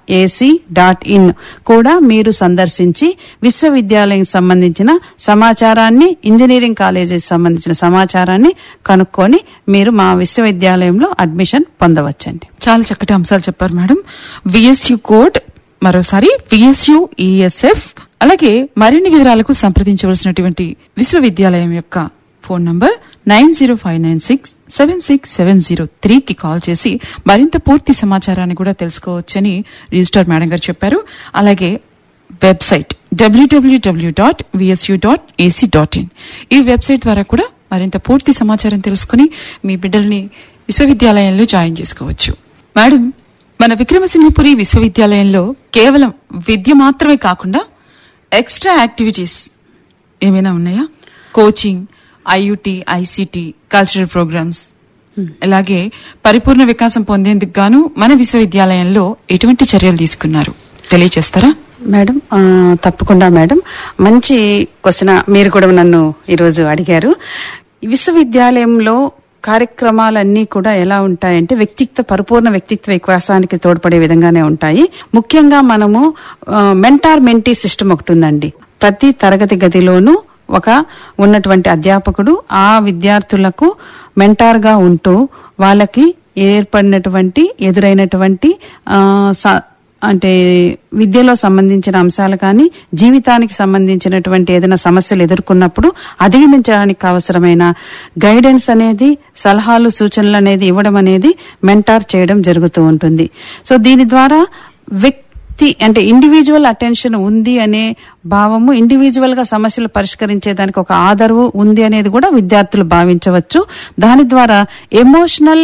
AC dot in కూడా మీరు సందర్శించి విశ్వవిద్యాలయం సంబంధించిన సమాచారాన్ని ఇంజనీరింగ్ కాలేజీ సంబంధించిన సమాచారాన్ని కనుక్కొని మీరు మా విశ్వవిద్యాలయంలో అడ్మిషన్ పొందవచ్చండి చాలా చక్కటి అంశాలు చెప్పారు మేడం విఎస్యు కోడ్ మరోసారి విఎస్యు ఈఎస్ఎఫ్ అలాగే మరిన్ని వివరాలకు సంప్రదించవలసినటువంటి విశ్వవిద్యాలయం యొక్క phone number nine zero five nine six seven six seven zero త్రీకి కాల్ చేసి మరింత పూర్తి సమాచారాన్ని కూడా తెలుసుకోవచ్చని రిజిస్టర్ మేడం గారు చెప్పారు అలాగే website WWW dot VSU dot AC dot IN ఈ వెబ్సైట్ ద్వారా కూడా మరింత పూర్తి సమాచారం తెలుసుకుని మీ బిడ్డల్ని విశ్వవిద్యాలయంలో జాయిన్ చేసుకోవచ్చు మేడం మన విక్రమసింహపురి విశ్వవిద్యాలయంలో కేవలం విద్య మాత్రమే కాకుండా ఎక్స్ట్రా యాక్టివిటీస్ ఏమైనా ఉన్నాయా coaching IUT ICT cultural programmes అలాగే పరిపూర్ణ వికాసం పొందేందుకు గాను మన విశ్వవిద్యాలయంలో ఎటువంటి చర్యలు తీసుకున్నారు తెలియచేస్తారా మేడం ఆ, తప్పకుండా మేడం మంచి క్వశ్చన్ మీరు కూడా నన్ను ఈరోజు అడిగారు విశ్వవిద్యాలయంలో కార్యక్రమాలన్నీ కూడా ఎలా ఉంటాయంటే వ్యక్తిత్వ పరిపూర్ణ వ్యక్తిత్వ వికాసానికి తోడ్పడే విధంగానే ఉంటాయి ముఖ్యంగా మనము మెంటార్ మెంటీ సిస్టమ్ ఒకటి ఉందండి ప్రతి తరగతి గదిలోనూ ఒక ఉన్నటువంటి అధ్యాపకుడు ఆ విద్యార్థులకు మెంటార్గా ఉంటూ వాళ్ళకి ఏర్పడినటువంటి ఎదురైనటువంటి ఆ, స- అంటే విద్యలో సంబంధించిన అంశాలు కానీ జీవితానికి సంబంధించినటువంటి ఏదైనా సమస్యలు ఎదుర్కొన్నప్పుడు అధిగమించడానికి అవసరమైన గైడెన్స్ అనేది సలహాలు సూచనలు అనేది ఇవ్వడం అనేది మెంటార్ చేయడం జరుగుతూ ఉంటుంది సో దీని ద్వారా వ్యక్తి అంటే ఇండివిజువల్ అటెన్షన్ ఉంది అనే భావము ఇండివిజువల్ గా సమస్యలు పరిష్కరించేదానికి ఒక ఆదరవు ఉంది అనేది కూడా విద్యార్థులు భావించవచ్చు దాని ద్వారా ఎమోషనల్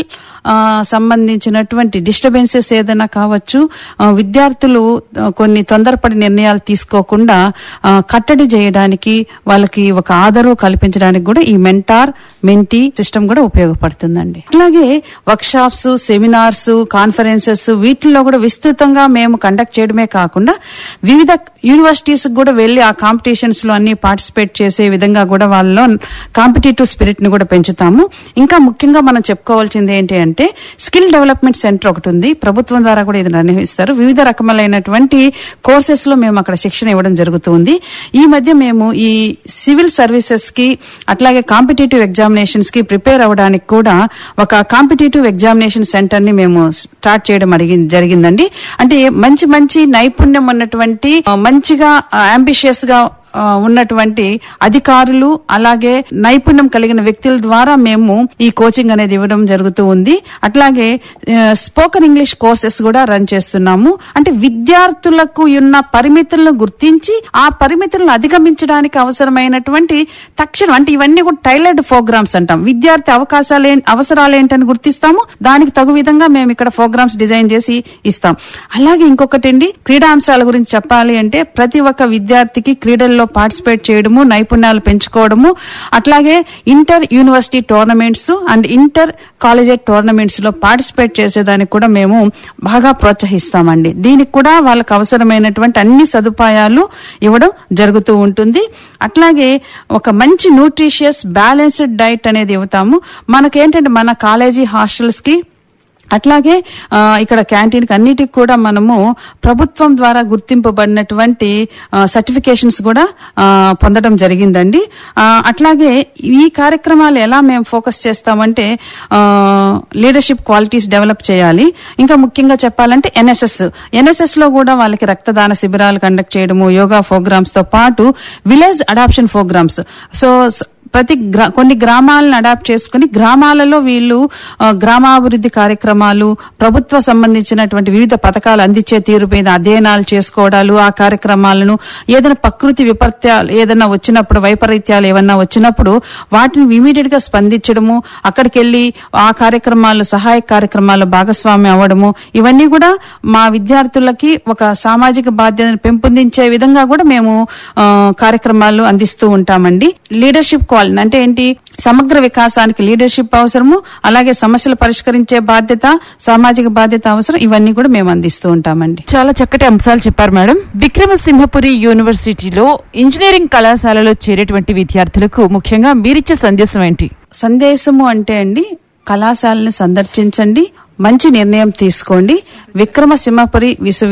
సంబంధించినటువంటి డిస్టర్బెన్సెస్ ఏదైనా కావచ్చు ఆ, విద్యార్థులు ఆ, కొన్ని తొందరపడి నిర్ణయాలు తీసుకోకుండా ఆ, కట్టడి చేయడానికి వాళ్ళకి ఒక ఆదరవు కల్పించడానికి కూడా ఈ మెంటార్ మెంటీ సిస్టమ్ కూడా ఉపయోగపడుతుందండి అట్లాగే వర్క్ షాప్స్ సెమినార్స్ కాన్ఫరెన్సెస్ వీటిల్లో కూడా విస్తృతంగా మేము కండక్ట్ చేయడమే కాకుండా వివిధ యూనివర్సిటీస్ కూడా వెళ్లి ఆ కాంపిటీషన్స్ లో అన్ని పార్టిసిపేట్ చేసే విధంగా కూడా వాళ్ళలో కాంపిటేటివ్ స్పిరిట్ ని కూడా పెంచుతాము ఇంకా ముఖ్యంగా మనం చెప్పుకోవాల్సింది ఏంటి అంటే స్కిల్ డెవలప్మెంట్ సెంటర్ ఒకటి ఉంది ప్రభుత్వం ద్వారా కూడా ఇది నిర్వహిస్తారు వివిధ రకములైనటువంటి కోర్సెస్ లో మేము అక్కడ శిక్షణ ఇవ్వడం జరుగుతుంది ఈ మధ్య మేము ఈ సివిల్ సర్వీసెస్ కి అట్లాగే కాంపిటేటివ్ ఎగ్జామినేషన్స్ కి ప్రిపేర్ అవ్వడానికి కూడా ఒక కాంపిటేటివ్ ఎగ్జామినేషన్ సెంటర్ ని మేము స్టార్ట్ చేయడం అడిగి జరిగిందండి అంటే మంచి మంచి నైపుణ్యం ఉన్నటువంటి ఆ, మంచిగా అంబిషియస్ గా ఆ, ఉన్నటువంటి అధికారులు అలాగే నైపుణ్యం కలిగిన వ్యక్తుల ద్వారా మేము ఈ కోచింగ్ అనేది ఇవ్వడం జరుగుతూ ఉంది అట్లాగే స్పోకెన్ ఇంగ్లీష్ కోర్సెస్ కూడా రన్ చేస్తున్నాము అంటే విద్యార్థులకు ఉన్న పరిమితులను గుర్తించి ఆ పరిమితులను అధిగమించడానికి అవసరమైనటువంటి తక్షణం అంటే ఇవన్నీ కూడా టైలర్డ్ ప్రోగ్రామ్స్ అంటాం విద్యార్థి అవకాశాలు ఏం- అవసరాలు ఏంటని గుర్తిస్తాము దానికి తగు విధంగా మేము ఇక్కడ ప్రోగ్రామ్స్ డిజైన్ చేసి ఇస్తాం అలాగే ఇంకొకటి అండి క్రీడాంశాల గురించి చెప్పాలి అంటే ప్రతి ఒక్క విద్యార్థికి క్రీడల్లో పార్టిసిపేట్ చేయడము నైపుణ్యాలు పెంచుకోవడము అట్లాగే inter university tournaments and inter collegiate tournaments లో పార్టిసిపేట్ చేసేదానికి కూడా మేము బాగా ప్రోత్సహిస్తామండి దీనికి కూడా వాళ్ళకి అవసరమైనటువంటి అన్ని సదుపాయాలు ఇవ్వడం జరుగుతూ ఉంటుంది అట్లాగే ఒక మంచి న్యూట్రిషియస్ బ్యాలెన్స్డ్ డైట్ అనేది ఇవ్వుతాము మనకేంటంటే మన కాలేజీ హాస్టల్స్ కి అట్లాగే ఆ, ఇక్కడ క్యాంటీన్ కి అన్నిటికి కూడా మనము ప్రభుత్వం ద్వారా గుర్తింపబడినటువంటి సర్టిఫికేషన్స్ కూడా ఆ, పొందడం జరిగిందండి ఆ, అట్లాగే ఈ కార్యక్రమాలు ఎలా మేము ఫోకస్ చేస్తామంటే లీడర్షిప్ క్వాలిటీస్ డెవలప్ చేయాలి ఇంకా ముఖ్యంగా చెప్పాలంటే ఎన్ఎస్ఎస్ ఎన్ఎస్ఎస్ లో కూడా వాళ్ళకి రక్తదాన శిబిరాలు కండక్ట్ చేయడము యోగా ప్రోగ్రామ్స్ తో పాటు విలేజ్ అడాప్షన్ ప్రోగ్రామ్స్ సో స- ప్రతి గ్రా కొన్ని గ్రామాలను అడాప్ట్ చేసుకుని గ్రామాలలో వీళ్ళు ఆ, గ్రామాభివృద్ధి కార్యక్రమాలు ప్రభుత్వ సంబంధించినటువంటి వివిధ పథకాలు అందించే తీరు మీద అధ్యయనాలు చేసుకోవడాలు ఆ కార్యక్రమాలను ఏదైనా ప్రకృతి విపత్యాలు ఏదైనా వచ్చినప్పుడు వైపరీత్యాలు ఏమన్నా వచ్చినప్పుడు వాటిని ఇమీడియట్ గా స్పందించడము అక్కడికి వెళ్లి ఆ కార్యక్రమాలు సహాయక కార్యక్రమాలు భాగస్వామ్యం అవ్వడము ఇవన్నీ కూడా మా విద్యార్థులకి ఒక సామాజిక బాధ్యతను పెంపొందించే విధంగా కూడా మేము ఆ, కార్యక్రమాలు అందిస్తూ ఉంటామండి లీడర్షిప్ క్వాలిటీ అంటే ఏంటి సమగ్ర వికాసానికి లీడర్షిప్ అవసరము అలాగే సమస్యలు పరిష్కరించే బాధ్యత సామాజిక బాధ్యత అవసరం ఇవన్నీ కూడా మేము అందిస్తూ ఉంటామండి చాలా చక్కటి అంశాలు చెప్పారు మేడం విక్రమసింహపురి యూనివర్సిటీలో ఇంజనీరింగ్ కళాశాలలో చేరేటువంటి విద్యార్థులకు ముఖ్యంగా మీరిచ్చే సందేశం ఏంటి సందేశము అంటే అండి కళాశాలని సందర్శించండి మంచి నిర్ణయం తీసుకోండి విక్రమసింహపురి విశ్వ